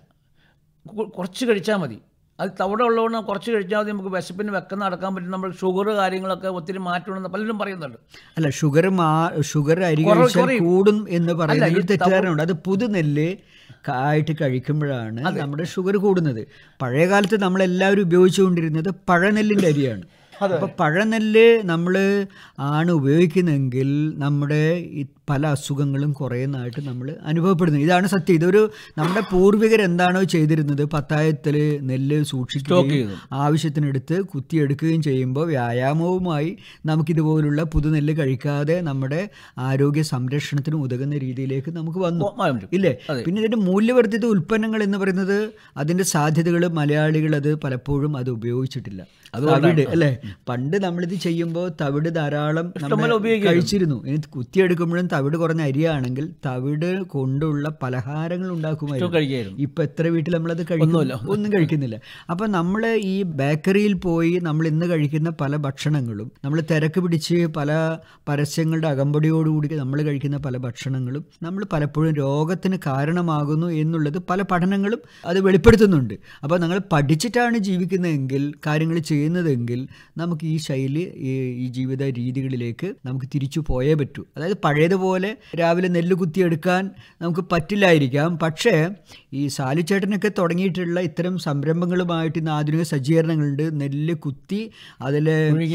കു- കുറച്ച് കഴിച്ചാൽ മതി അത് തവിട ഉള്ളതുകൊണ്ട് കുറച്ച് കഴിച്ചാൽ മതി നമുക്ക് വിശപ്പിന് വെക്കുന്ന നടക്കാൻ പറ്റും നമ്മൾ ഷുഗർ കാര്യങ്ങളൊക്കെ ഒത്തിരി മാറ്റമുണ്ടെന്ന് പലരും പറയുന്നുണ്ട് അല്ല ഷുഗർ മാ ഷുഗർ അരി കുറവ് കഴിച്ചാൽ കുറയും. കൂടും എന്ന് പറയുന്നത് ഈ ഒരു തെറ്റിദ്ധാരണയുണ്ട് അത് പുതുനെല്ല് ക- ആയിട്ട് കഴിക്കുമ്പോഴാണ് നമ്മുടെ ഷുഗർ കൂടുന്നത് പഴയ കാലത്ത് നമ്മളെല്ലാവരും ഉപയോഗിച്ചുകൊണ്ടിരുന്നത് പഴനെല്ലിൻ്റെ അരിയാണ് അപ്പോൾ പഴനെല്ല് നമ്മൾ ആണ് ഉപയോഗിക്കുന്നതെങ്കിൽ നമ്മുടെ ഈ പല അസുഖങ്ങളും കുറയുന്നതായിട്ട് നമ്മൾ അനുഭവപ്പെടുന്നു ഇതാണ് സത്യം ഇതൊരു നമ്മുടെ പൂർവികർ എന്താണോ ചെയ്തിരുന്നത് പത്തായത്തിൽ നെല്ല് സൂക്ഷിക്കുകയും ആവശ്യത്തിനെടുത്ത് കുത്തിയെടുക്കുകയും ചെയ്യുമ്പോൾ വ്യായാമവുമായി നമുക്കിതുപോലുള്ള പുതുനെല്ല് കഴിക്കാതെ നമ്മുടെ ആരോഗ്യ സംരക്ഷണത്തിന് ഉതകുന്ന രീതിയിലേക്ക് നമുക്ക് വന്നു മാറാൻ പറ്റും. ഇല്ലേ പിന്നെ ഇതിന്റെ മൂല്യവർദ്ധിത ഉൽപ്പന്നങ്ങൾ എന്ന് പറയുന്നത് അതിന്റെ സാധ്യതകൾ മലയാളികൾ അത് പലപ്പോഴും അത് ഉപയോഗിച്ചിട്ടില്ല തവിട് അല്ലേ പണ്ട് നമ്മളിത് ചെയ്യുമ്പോൾ തവിട് ധാരാളം നമ്മൾ കഴിച്ചിരുന്നു ഇനി കുത്തിയെടുക്കുമ്പോഴും തവിട് കുറഞ്ഞ അരിയാണെങ്കിൽ തവിട് കൊണ്ടുള്ള പലഹാരങ്ങൾ ഉണ്ടാക്കുമായിരുന്നു കഴിക്കായിരുന്നു ഇപ്പൊ എത്ര വീട്ടിൽ നമ്മളത് കഴിക്കുന്നില്ല ഒന്നും കഴിക്കുന്നില്ല അപ്പൊ നമ്മൾ ഈ ബേക്കറിയിൽ പോയി നമ്മൾ ഇന്ന് കഴിക്കുന്ന പല ഭക്ഷണങ്ങളും നമ്മൾ തിരക്ക് പിടിച്ച് പല പരസ്യങ്ങളുടെ അകമ്പടിയോടുകൂടി നമ്മൾ കഴിക്കുന്ന പല ഭക്ഷണങ്ങളും നമ്മൾ പലപ്പോഴും രോഗത്തിന് കാരണമാകുന്നു എന്നുള്ളത് പല പഠനങ്ങളും അത് വെളിപ്പെടുത്തുന്നുണ്ട് അപ്പോൾ നിങ്ങൾ പഠിച്ചിട്ടാണ് ജീവിക്കുന്നതെങ്കിൽ കാര്യങ്ങൾ ചെയ്യുന്നതെങ്കിൽ നമുക്ക് ഈ ശൈലി ഈ ഈ ജീവിത രീതികളിലേക്ക് നമുക്ക് തിരിച്ചു പോയേ പറ്റൂ അതായത് പഴയതുപോലെ രാവിലെ നെല്ല് കുത്തിയെടുക്കാൻ നമുക്ക് പറ്റില്ലായിരിക്കാം പക്ഷേ ഈ സാലിച്ചേട്ടനൊക്കെ തുടങ്ങിയിട്ടുള്ള ഇത്തരം സംരംഭങ്ങളുമായിട്ട് ഇന്ന് ആധുനിക സജ്ജീകരണങ്ങളുണ്ട് നെല്ല് കുത്തി അതിൽ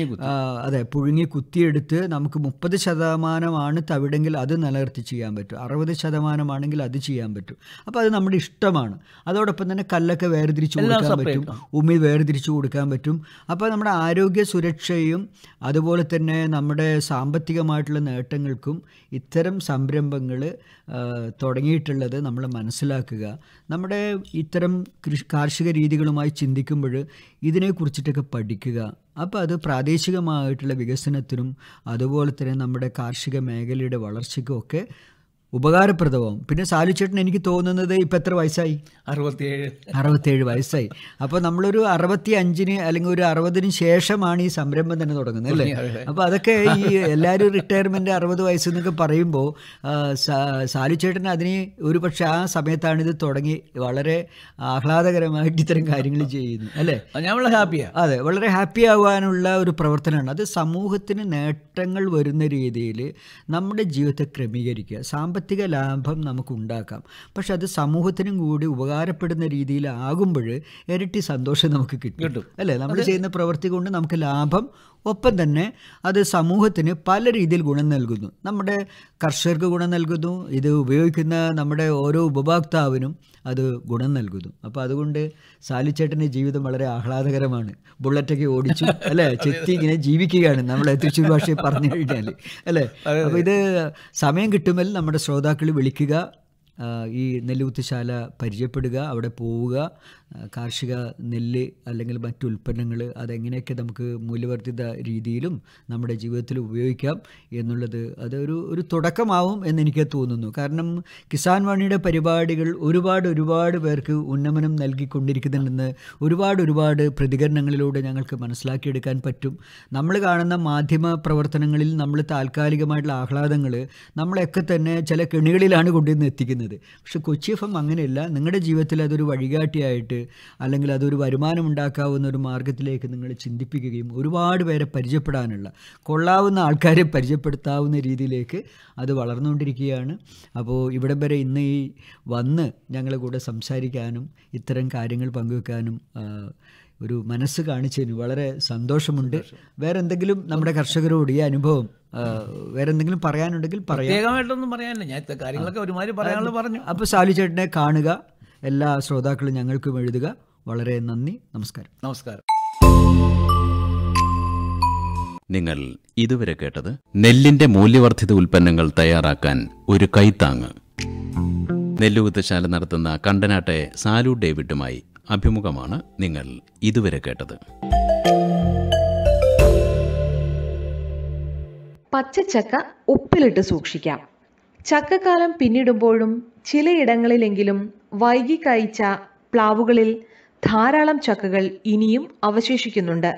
അതെ പുഴുങ്ങി കുത്തിയെടുത്ത് നമുക്ക് മുപ്പത് ശതമാനമാണ് തവിടെങ്കിൽ അത് നിലനിർത്തി ചെയ്യാൻ പറ്റും അറുപത് ശതമാനമാണെങ്കിൽ അത് ചെയ്യാൻ പറ്റും അപ്പോൾ അത് നമ്മുടെ ഇഷ്ടമാണ് അതോടൊപ്പം തന്നെ കല്ലൊക്കെ വേർതിരിച്ച് കൊടുക്കാൻ പറ്റും ഉമി വേർതിരിച്ച് കൊടുക്കാൻ പറ്റും അപ്പോൾ നമ്മുടെ ആരോഗ്യ സുരക്ഷയും അതുപോലെ തന്നെ നമ്മുടെ സാമ്പത്തികമായിട്ടുള്ള നേട്ടങ്ങൾക്കും ഇത്തരം സംരംഭങ്ങൾ തുടങ്ങിയിട്ടുള്ളത് നമ്മൾ മനസ്സിലാക്കുക നമ്മുടെ ഇത്തരം കൃഷി കാർഷിക രീതികളുമായി ചിന്തിക്കുമ്പോൾ ഇതിനെക്കുറിച്ചിട്ടൊക്കെ പഠിക്കുക അപ്പോൾ അത് പ്രാദേശികമായിട്ടുള്ള വികസനത്തിനും അതുപോലെ തന്നെ നമ്മുടെ കാർഷിക മേഖലയുടെ വളർച്ചയ്ക്കും ഒക്കെ ഉപകാരപ്രദമാവും പിന്നെ സാലുചേട്ടൻ എനിക്ക് തോന്നുന്നത് ഇപ്പം എത്ര വയസ്സായി അറുപത്തിയേഴ് അറുപത്തേഴ് വയസ്സായി അപ്പോൾ നമ്മളൊരു അറുപത്തി അഞ്ചിന് അല്ലെങ്കിൽ ഒരു അറുപതിന് ശേഷമാണ് ഈ സംരംഭം തന്നെ തുടങ്ങുന്നത് അല്ലേ അപ്പോൾ അതൊക്കെ ഈ എല്ലാവരും റിട്ടയർമെൻറ്റ് അറുപത് വയസ്സ് എന്നൊക്കെ പറയുമ്പോൾ സാലുചേട്ടൻ അതിന് ഒരു പക്ഷേ ആ സമയത്താണ് ഇത് തുടങ്ങി വളരെ ആഹ്ലാദകരമായിട്ട് ഇത്തരം കാര്യങ്ങൾ ചെയ്യുന്നു അല്ലേ ഞാൻ വളരെ ഹാപ്പിയാണ് അതെ വളരെ ഹാപ്പി ആവാനുള്ള ഒരു പ്രവർത്തനമാണ് അത് സമൂഹത്തിന് നേട്ടങ്ങൾ വരുന്ന രീതിയിൽ നമ്മുടെ ജീവിതത്തെ ക്രമീകരിക്കുക സാമ്പത്തിക ലാഭം നമുക്ക് ഉണ്ടാക്കാം പക്ഷെ അത് സമൂഹത്തിനും കൂടി ഉപകാരപ്പെടുന്ന രീതിയിലാകുമ്പോൾ ഇരട്ടി സന്തോഷം നമുക്ക് കിട്ടും അല്ലേ നമ്മൾ ചെയ്യുന്ന പ്രവൃത്തി കൊണ്ട് നമുക്ക് ലാഭം ഒപ്പം തന്നെ അത് സമൂഹത്തിന് പല രീതിയിൽ ഗുണം നൽകുന്നു നമ്മുടെ കർഷകർക്ക് ഗുണം നൽകുന്നു ഇത് ഉപയോഗിക്കുന്ന നമ്മുടെ ഓരോ ഉപഭോക്താവിനും അത് ഗുണം നൽകുന്നു അപ്പോൾ അതുകൊണ്ട് സാലിച്ചേട്ടൻ്റെ ജീവിതം വളരെ ആഹ്ലാദകരമാണ് ബുള്ളറ്റൊക്കെ ഓടിച്ചു അല്ലേ ചെത്തി ഇങ്ങനെ ജീവിക്കുകയാണ് നമ്മൾ തൃശ്ശൂർ ഭാഷയിൽ പറഞ്ഞു കഴിഞ്ഞാൽ അല്ലേ അപ്പോൾ ഇത് സമയം കിട്ടുമ്പോൾ നമ്മുടെ ശ്രോതാക്കൾ വിളിക്കുക ഈ നെല്ലുകുത്തിശാല പരിചയപ്പെടുക അവിടെ പോവുക കാർഷിക നെല്ല് അല്ലെങ്കിൽ മറ്റു ഉൽപ്പന്നങ്ങൾ അതെങ്ങനെയൊക്കെ നമുക്ക് മൂല്യവർദ്ധിത രീതിയിലും നമ്മുടെ ജീവിതത്തിൽ ഉപയോഗിക്കാം എന്നുള്ളത് അതൊരു ഒരു തുടക്കമാവും എന്നെനിക്ക് തോന്നുന്നു കാരണം കിസാൻ വാണിയുടെ പരിപാടികൾ ഒരുപാട് ഒരുപാട് പേർക്ക് ഉന്നമനം നൽകിക്കൊണ്ടിരിക്കുന്നുണ്ടെന്ന് ഒരുപാട് ഒരുപാട് പ്രതികരണങ്ങളിലൂടെ ഞങ്ങൾക്ക് മനസ്സിലാക്കിയെടുക്കാൻ പറ്റും നമ്മൾ കാണുന്ന മാധ്യമ പ്രവർത്തനങ്ങളിൽ നമ്മൾ താൽക്കാലികമായിട്ടുള്ള ആഹ്ലാദങ്ങൾ നമ്മളെയൊക്കെ തന്നെ ചില കെണികളിലാണ് കൊണ്ടുവന്ന് എത്തിക്കുന്നത് പക്ഷെ കൊച്ചി എഫ് എം അങ്ങനെയല്ല നിങ്ങളുടെ ജീവിതത്തിൽ അതൊരു വഴികാട്ടിയായിട്ട് അല്ലെങ്കിൽ അതൊരു വരുമാനം ഉണ്ടാക്കാവുന്ന ഒരു മാർഗത്തിലേക്ക് നിങ്ങൾ ചിന്തിപ്പിക്കുകയും ഒരുപാട് പേരെ പരിചയപ്പെടാനുള്ള കൊള്ളാവുന്ന ആൾക്കാരെ പരിചയപ്പെടുത്താവുന്ന രീതിയിലേക്ക് അത് വളർന്നുകൊണ്ടിരിക്കുകയാണ് അപ്പോൾ ഇവിടെ വരെ ഇന്ന് ഈ വന്ന് ഞങ്ങളുടെ കൂടെ സംസാരിക്കാനും ഇത്തരം കാര്യങ്ങൾ പങ്കുവെക്കാനും ഒരു മനസ്സ് കാണിച്ചതിന് വളരെ സന്തോഷമുണ്ട് വേറെ എന്തെങ്കിലും നമ്മുടെ കർഷകരോട് ഈ അനുഭവം വേറെ എന്തെങ്കിലും പറയാനുണ്ടെങ്കിൽ പറയാം പ്രത്യേകമായിട്ടൊന്നും പറയാനില്ല ഞാൻ ഇത്ത കാര്യങ്ങളൊക്കെ ഒരുമാതിരി പറയാനുള്ള പറഞ്ഞു അപ്പോൾ സാലു ചേട്ടനെ കാണുക എല്ലാ ശ്രോതാക്കളും ഞങ്ങൾക്കും എഴുതുക വളരെ നന്ദി നമസ്കാരം നമസ്കാരം നിങ്ങൾ ഇതുവരെ കേട്ടത് നെല്ലിന്റെ മൂല്യവർദ്ധിത ഉൽപ്പന്നങ്ങൾ തയ്യാറാക്കാൻ ഒരു കൈത്താങ്ങ് നെല്ലുകുത്തശാല നടത്തുന്ന കണ്ടനാട്ടെ സാലു ഡേവിഡുമായി അഭിമുഖമാണ് നിങ്ങൾ ഇതുവരെ കേട്ടത് പച്ചച്ചക്ക ഉപ്പിലിട്ട് സൂക്ഷിക്കാം ചക്കക്കാലം പിന്നിടുമ്പോഴും ചിലയിടങ്ങളിലെങ്കിലും വൈകി കഴിച്ച പ്ലാവുകളിൽ ധാരാളം ചക്കകൾ ഇനിയും അവശേഷിക്കുന്നുണ്ട്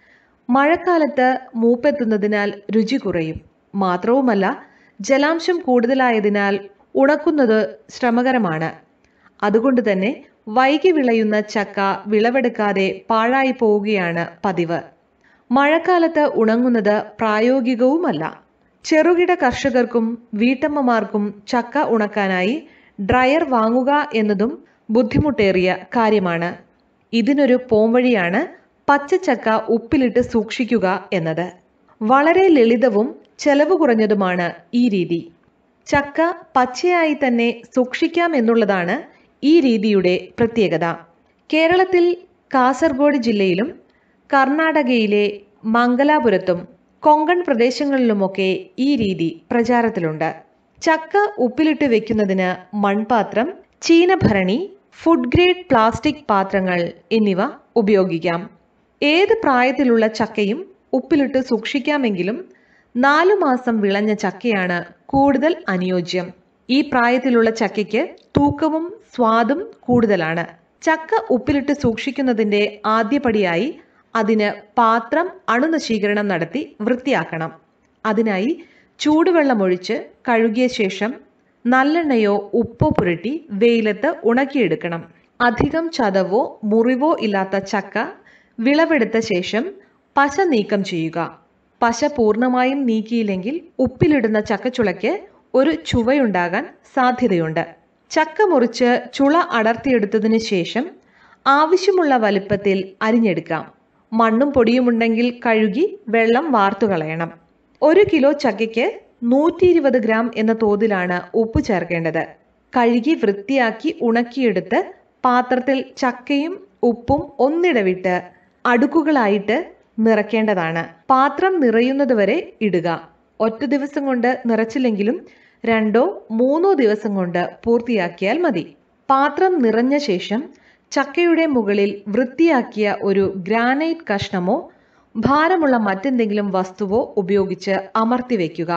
മഴക്കാലത്ത് മൂപ്പെത്തുന്നതിനാൽ രുചി കുറയും മാത്രവുമല്ല ജലാംശം കൂടുതലായതിനാൽ ഉണക്കുന്നത് ശ്രമകരമാണ് അതുകൊണ്ട് തന്നെ വൈകി വിളയുന്ന ചക്ക വിളവെടുക്കാതെ പാഴായി പോവുകയാണ് പതിവ് മഴക്കാലത്ത് ഉണങ്ങുന്നത് പ്രായോഗികവുമല്ല ചെറുകിട കർഷകർക്കും വീട്ടമ്മമാർക്കും ചക്ക ഉണക്കാനായി ഡ്രയർ വാങ്ങുക എന്നതും ബുദ്ധിമുട്ടേറിയ കാര്യമാണ് ഇതിനൊരു പോംവഴിയാണ് പച്ചച്ചക്ക ഉപ്പിലിട്ട് സൂക്ഷിക്കുക എന്നത് വളരെ ലളിതവും ചെലവ് കുറഞ്ഞതുമാണ് ഈ രീതി ചക്ക പച്ചയായി തന്നെ സൂക്ഷിക്കാം എന്നുള്ളതാണ് ഈ രീതിയുടെ പ്രത്യേകത കേരളത്തിൽ കാസർഗോഡ് ജില്ലയിലും കർണാടകയിലെ മംഗലാപുരത്തും കൊങ്കൺ പ്രദേശങ്ങളിലുമൊക്കെ ഈ രീതി പ്രചാരത്തിലുണ്ട് ചക്ക ഉപ്പിലിട്ട് വെക്കുന്നതിന് മൺപാത്രം ചീനഭരണി ഫുഡ് ഗ്രേഡ് പ്ലാസ്റ്റിക് പാത്രങ്ങൾ എന്നിവ ഉപയോഗിക്കാം ഏത് പ്രായത്തിലുള്ള ചക്കയും ഉപ്പിലിട്ട് സൂക്ഷിക്കാമെങ്കിലും നാലു മാസം വിളഞ്ഞ ചക്കയാണ് കൂടുതൽ അനുയോജ്യം ഈ പ്രായത്തിലുള്ള ചക്കയ്ക്ക് തൂക്കവും സ്വാദും കൂടുതലാണ് ചക്ക ഉപ്പിലിട്ട് സൂക്ഷിക്കുന്നതിന്റെ ആദ്യപടിയായി അതിന് പാത്രം അണുനശീകരണം നടത്തി വൃത്തിയാക്കണം അതിനായി ചൂടുവെള്ളമൊഴിച്ച് കഴുകിയ ശേഷം നല്ലെണ്ണയോ ഉപ്പോ പുരട്ടി വെയിലത്ത് ഉണക്കിയെടുക്കണം അധികം ചതവോ മുറിവോ ഇല്ലാത്ത ചക്ക വിളവെടുത്ത ശേഷം പശ നീക്കം ചെയ്യുക പശ പൂർണ്ണമായും നീക്കിയില്ലെങ്കിൽ ഉപ്പിലിടുന്ന ചക്കച്ചുളയ്ക്ക് ഒരു ചുവയുണ്ടാകാൻ സാധ്യതയുണ്ട് ചക്ക മുറിച്ച് ചുള അടർത്തിയെടുത്തതിന് ശേഷം ആവശ്യമുള്ള വലുപ്പത്തിൽ അരിഞ്ഞെടുക്കാം മണ്ണും പൊടിയുമുണ്ടെങ്കിൽ കഴുകി വെള്ളം വാർത്തു കളയണം ഒരു കിലോ ചക്കയ്ക്ക് നൂറ്റി ഇരുപത് ഗ്രാം എന്ന തോതിലാണ് ഉപ്പ് ചേർക്കേണ്ടത് കഴുകി വൃത്തിയാക്കി ഉണക്കിയെടുത്ത് പാത്രത്തിൽ ചക്കയും ഉപ്പും ഒന്നിടവിട്ട് അടുക്കുകളായിട്ട് നിറയ്ക്കേണ്ടതാണ് പാത്രം നിറയുന്നതുവരെ ഇടുക ഒറ്റ ദിവസം കൊണ്ട് നിറച്ചില്ലെങ്കിലും രണ്ടോ മൂന്നോ ദിവസം കൊണ്ട് പൂർത്തിയാക്കിയാൽ മതി പാത്രം നിറഞ്ഞ ശേഷം ചക്കയുടെ മുകളിൽ വൃത്തിയാക്കിയ ഒരു ഗ്രാനൈറ്റ് കഷ്ണമോ ഭാരമുള്ള മറ്റെന്തെങ്കിലും വസ്തുവോ ഉപയോഗിച്ച് അമർത്തി വയ്ക്കുക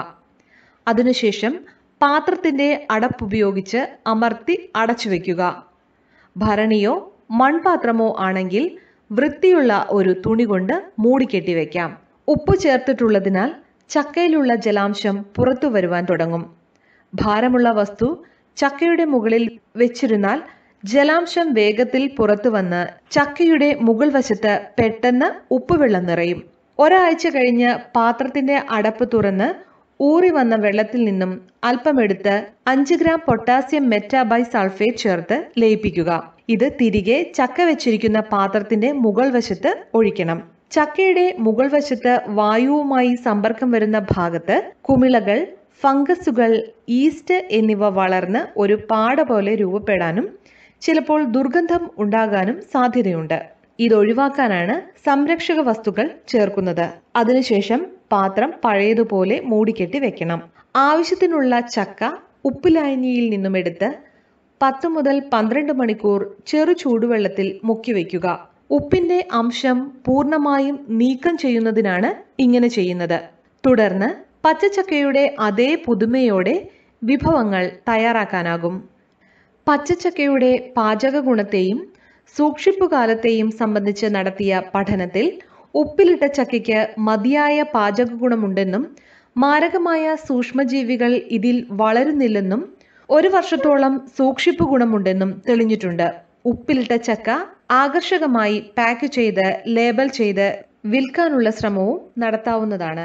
അതിനുശേഷം പാത്രത്തിന്റെ അടപ്പുപയോഗിച്ച് അമർത്തി അടച്ചു വയ്ക്കുക ഭരണിയോ മൺപാത്രമോ ആണെങ്കിൽ വൃത്തിയുള്ള ഒരു തുണി കൊണ്ട് മൂടിക്കെട്ടി വെക്കാം ഉപ്പ് ചേർത്തിട്ടുള്ളതിനാൽ ചക്കയിലുള്ള ജലാംശം പുറത്തു വരുവാൻ തുടങ്ങും ഭാരമുള്ള വസ്തു ചക്കയുടെ മുകളിൽ വെച്ചിരുന്നാൽ ജലാംശം വേഗത്തിൽ പുറത്തു വന്ന് ചക്കയുടെ മുകൾ വശത്ത് പെട്ടെന്ന് ഉപ്പുവെള്ളം നിറയും ഒരാഴ്ച കഴിഞ്ഞ് പാത്രത്തിന്റെ അടപ്പ് തുറന്ന് ഊറി വന്ന വെള്ളത്തിൽ നിന്നും അല്പമെടുത്ത് അഞ്ച് ഗ്രാം പൊട്ടാസ്യം മെറ്റാബൈ സൾഫേറ്റ് ചേർത്ത് ലയിപ്പിക്കുക ഇത് തിരികെ ചക്ക വെച്ചിരിക്കുന്ന പാത്രത്തിന്റെ മുകൾ വശത്ത് ഒഴിക്കണം ചക്കയുടെ മുകൾ വശത്ത് വായുവുമായി സമ്പർക്കം വരുന്ന ഭാഗത്ത് കുമിളകൾ ഫംഗസുകൾ ഈസ്റ്റ് എന്നിവ വളർന്ന് ഒരു പാട പോലെ രൂപപ്പെടാനും ചിലപ്പോൾ ദുർഗന്ധം ഉണ്ടാകാനും സാധ്യതയുണ്ട് ഇത് ഒഴിവാക്കാനാണ് സംരക്ഷക വസ്തുക്കൾ ചേർക്കുന്നത് അതിനുശേഷം പാത്രം പഴയതുപോലെ മൂടിക്കെട്ടി വെക്കണം ആവശ്യത്തിനുള്ള ചക്ക ഉപ്പിലായനിയിൽ നിന്നും എടുത്ത് പത്ത് മുതൽ പന്ത്രണ്ട് മണിക്കൂർ ചെറു ചൂടുവെള്ളത്തിൽ മുക്കി വയ്ക്കുക ഉപ്പിന്റെ അംശം പൂർണ്ണമായും നീക്കം ചെയ്യുന്നതിനാണ് ഇങ്ങനെ ചെയ്യുന്നത് തുടർന്ന് പച്ചച്ചക്കയുടെ അതേ പുതുമയോടെ വിഭവങ്ങൾ തയ്യാറാക്കാനാകും പച്ചച്ചക്കയുടെ പാചക ഗുണത്തെയും സൂക്ഷിപ്പുകാലത്തെയും സംബന്ധിച്ച് നടത്തിയ പഠനത്തിൽ ഉപ്പിലിട്ട ചക്കയ്ക്ക് മതിയായ പാചക ഗുണമുണ്ടെന്നും മാരകമായ സൂക്ഷ്മജീവികൾ ഇതിൽ വളരുന്നില്ലെന്നും ഒരു വർഷത്തോളം സൂക്ഷിപ്പ് ഗുണമുണ്ടെന്നും തെളിഞ്ഞിട്ടുണ്ട് ഉപ്പിലിട്ട ചക്ക ആകർഷകമായി പാക്ക് ചെയ്ത് ലേബൽ ചെയ്ത് വിൽക്കാനുള്ള ശ്രമവും നടത്താവുന്നതാണ്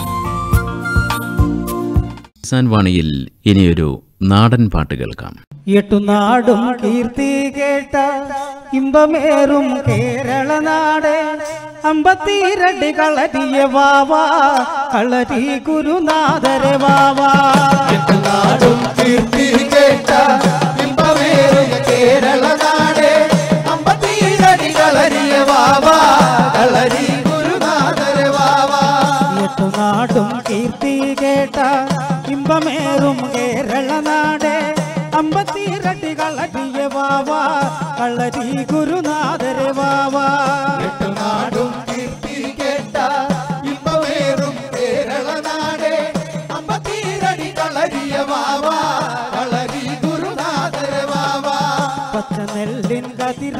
കിസാൻ വാണിയിൽ ഇനിയൊരു നാടൻ പാട്ട് കേൾക്കാം എട്ടുനാടും കീർത്തി കേട്ട ഇമ്പമേറും കേരള നാട് അമ്പത്തിരണ്ട് കളരിയ വാവാ കളരി ഗുരുനാഥരെ വാവാ നാടും കീർത്തി കേട്ട ഇമ്പമേറിയ കേരള നാട് അമ്പത്തിരടി കളരിയ വാവാ കളരി ഗുരുനാഥര വാവാ എട്ടുനാടും കീർത്തി കേട്ട ഇമ്പമേറും കേരള നാട് അമ്പത്തിരണ്ട് കളരിയ വാവാ കളരി ഗുരുനാഥ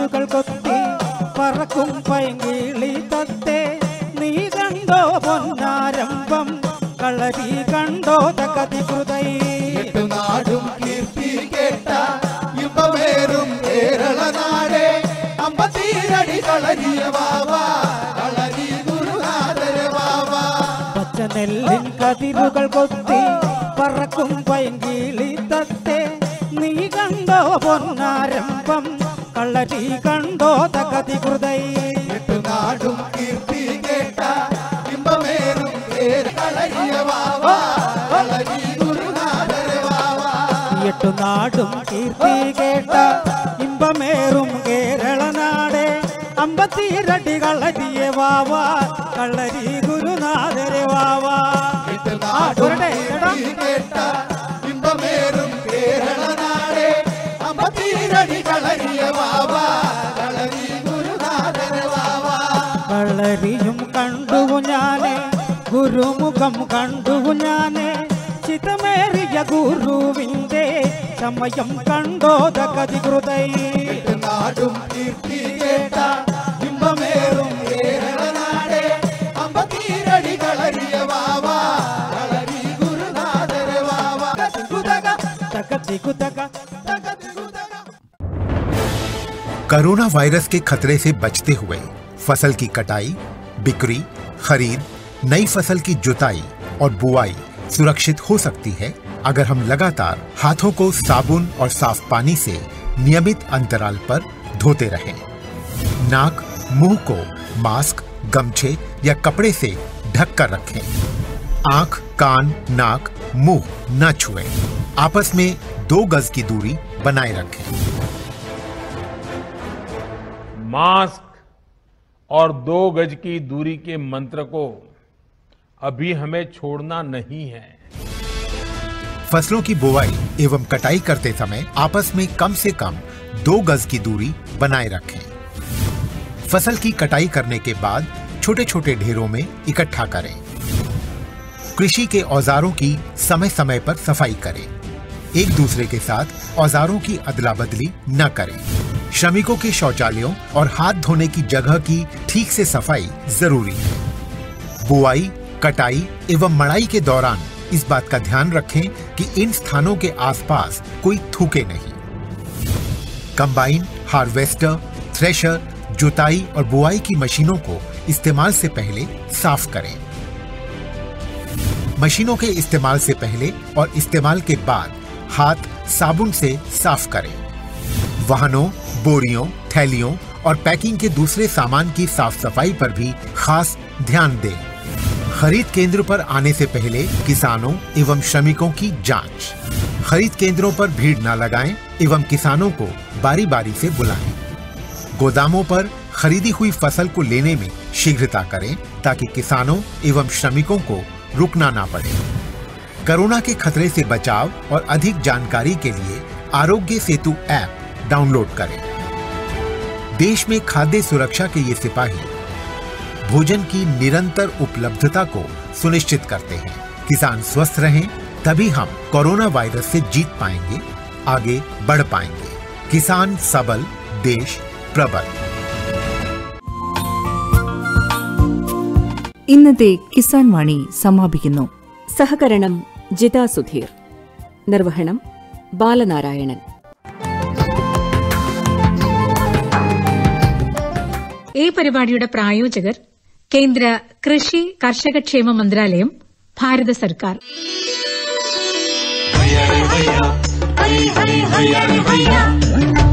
കതിരുകൾ കൊത്തി പറക്കും പൈങ്കിളി തത്തെ നീ കണ്ടോ പൊന്നാരംഭം കളരി കണ്ടോ തകതി ഹൃദയ എട്ടുനാടും കീർത്തി കേട്ട ഇമ്പമേറും കേരള നാടേ അമ്പത്തീരടി കളരിയ വാവാ കളരി ഗുരുനാഥര വാവാ പച്ചനെല്ലിൻ കതിരുകൾ കൊത്തി പറക്കും പൈങ്കിളി തത്തെ നീ കണ്ടോ പൊന്നാരംഭം കളരി കണ്ടോ തകതി ഹൃദയ എട്ടുനാടും കീർത്തി കേട്ട ഇമ്പമേറും കേരള കളരിയ വാവാ കളരി ഗുരുനാഥര വാവാ എട്ടു നാടും കീർത്തി കേട്ട ഇമ്പമേറും കേരള നാട് അമ്പത്തിരടി കളരിയ വാവാ കളരി ഗുരുനാഥരെ വാവാ എട്ടുനാടും പോരട്ടെ, ചേട്ടാ. കീർത്തി കേട്ട ഇമ്പമേറും കേരള നാടേ അമ്പത്തീരടി കളരിയ വാവാ കളരി ഗുരുനാഥര വാവാ കളരിയും കണ്ടു ഞാനെ ഗുരുമുഖം കണ്ടു ഞാനെ ചിതമേറിയ ഗുരുവിന്റെ സമയം കണ്ടോ തകതി ഹൃദയ നാടും കീർത്തി കേട്ട ഇമ്പമേറും കേരള നാടേ അമ്പത്തീരടി കളരിയ വാവാ കളരി ഗുരുനാഥര വാവാ കുതക തകതി കുതക തകതി കുതക कोरोना वायरस के खतरे से बचते हुए फसल की कटाई बिक्री खरीद नई फसल की जुताई और बुआई सुरक्षित हो सकती है अगर हम लगातार हाथों को साबुन और साफ पानी से नियमित अंतराल पर धोते रहें। नाक मुंह को मास्क गमछे या कपड़े से ढक कर रखें आंख कान नाक मुंह न छुएं। आपस में दो गज की दूरी बनाए रखें मास्क और दो गज की दूरी के मंत्र को अभी हमें छोड़ना नहीं है फसलों की बुवाई एवं कटाई करते समय आपस में कम से कम दो गज की दूरी बनाए रखें फसल की कटाई करने के बाद छोटे छोटे ढेरों में इकट्ठा करें कृषि के औजारों की समय समय पर सफाई करें एक दूसरे के साथ औजारों की अदला बदली न करें श्रमिकों के शौचालयों और हाथ धोने की जगह की ठीक से सफाई जरूरी है बुआई कटाई एवं मड़ाई के दौरान इस बात का ध्यान रखें कि इन स्थानों के आसपास कोई थूके नहीं कंबाइन हार्वेस्टर थ्रेशर जुताई और बुआई की मशीनों को इस्तेमाल से पहले साफ करें मशीनों के इस्तेमाल से पहले और इस्तेमाल के बाद हाथ साबुन से साफ करें वाहनों बोरियों थैलियों और पैकिंग के दूसरे सामान की साफ सफाई पर भी खास ध्यान दें खरीद केंद्र पर आने से पहले किसानों एवं श्रमिकों की जांच खरीद केंद्रों पर भीड़ न लगाएं एवं किसानों को बारी बारी से बुलाएं गोदामों पर खरीदी हुई फसल को लेने में शीघ्रता करें ताकि किसानों एवं श्रमिकों को रुकना ना पड़े कोरोना के खतरे से बचाव और अधिक जानकारी के लिए आरोग्य सेतु ऐप डाउनलोड करें देश में खाद्य सुरक्षा के ये सिपाही भोजन की निरंतर उपलब्धता को सुनिश्चित करते हैं किसान स्वस्थ रहें तभी हम कोरोना वायरस से जीत पाएंगे आगे बढ़ पाएंगे किसान सबल देश प्रबल ഇന്നത്തെ കിസാൻ വാണി സമാപിക്കുന്നു സഹകരണം ജിതാ സുധീർ നിർവഹണം ബാലനാരായണൻ ഈ പരിപാടിയുടെ പ്രായോജകർ കേന്ദ്ര കൃഷി കർഷകക്ഷേമ മന്ത്രാലയം ഭാരത സർക്കാർ ഹൈ ഹൈ ഹൈ ഹൈ ഹൈ ഹൈ ഹൈ